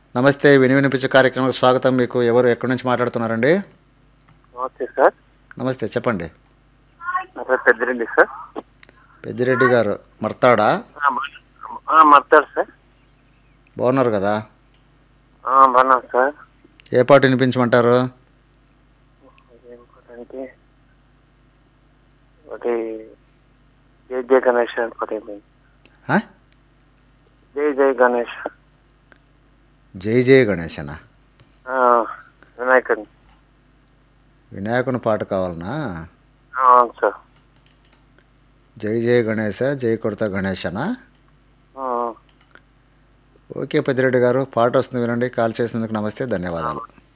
నమస్తే విని వినిపించే కార్యక్రమానికి స్వాగతం మీకు ఎవరు ఎక్కడి నుంచి మాట్లాడుతున్నారండి నమస్తే సార్ నమస్తే చెప్పండి నా పేరు పెద్దిరెడ్డి సార్ పెద్దిరెడ్డి గారు మర్తాడా ఆ, బాగున్నా- ఆ, మర్తాడు సార్ బాగున్నారు కదా ఆ, బాగున్నాం సార్ ఏ పాట వినిపించమంటారు ఏంటంటే ఒకటి జై జై గణేష్ అని ఒకటి అయిపోయింది. ఆ? జై జై గణేష్ జై జయ గణేశనా ఆ, వినాయకుని వినాయకుని పాట కావాలనా ఆ, అవును సార్ జై జయ గణేశ జై కొడత గణేశనా ఆ, ఓకే పెద్దిరెడ్డి గారు పాట వస్తుంది వినండి కాల్ చేసినందుకు నమస్తే ధన్యవాదాలు